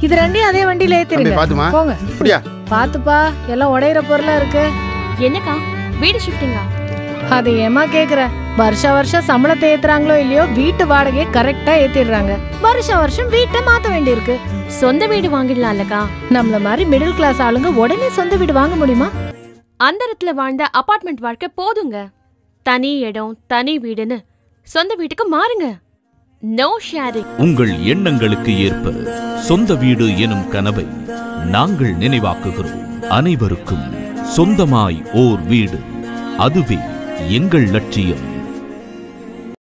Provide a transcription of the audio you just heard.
இது ரெண்டையும் அதே வண்டியில தம்பி ஏத்திருங்க பாத்துமா போங்க அப்படியா பாத்துப்பா எல்லாம் உடையிற பொருளா இருக்கு என்னக்கா வீடு ஷிஃப்டிங்கா அது ஏமா கேக்குற வருஷ வருஷம் சம்பளத்தை ஏத்துறாங்களோ இல்லையோ வீட்டு வாடகையை கரெக்டா ஏத்திடுறாங்க வருஷ வருஷம் வீட்டை மாத்த வேண்டியிருக்கு சொந்த வீடு வாங்கிடலாம்லக்கா நம்மள மாதிரி மிடில் கிளாஸ் ஆளுங்க உடனே சொந்த வீடு வாங்க முடியுமா அந்தரத்துல வாழ்ந்த அபார்ட்மெண்ட் வாழ்க்கை போதுங்க தனி இடம் தனி வீடுன்னு சொந்த வீட்டுக்கு மாறுங்க நோ ஷேரிங் உங்கள் எண்ணங்களுக்கு ஏற்ப சொந்த வீடு எனும் கனவை நாங்கள் நினைவாக்குகிறோம் அனைவருக்கும் சொந்தமாய் ஓர் வீடு அதுவே எங்கள் லட்சியம்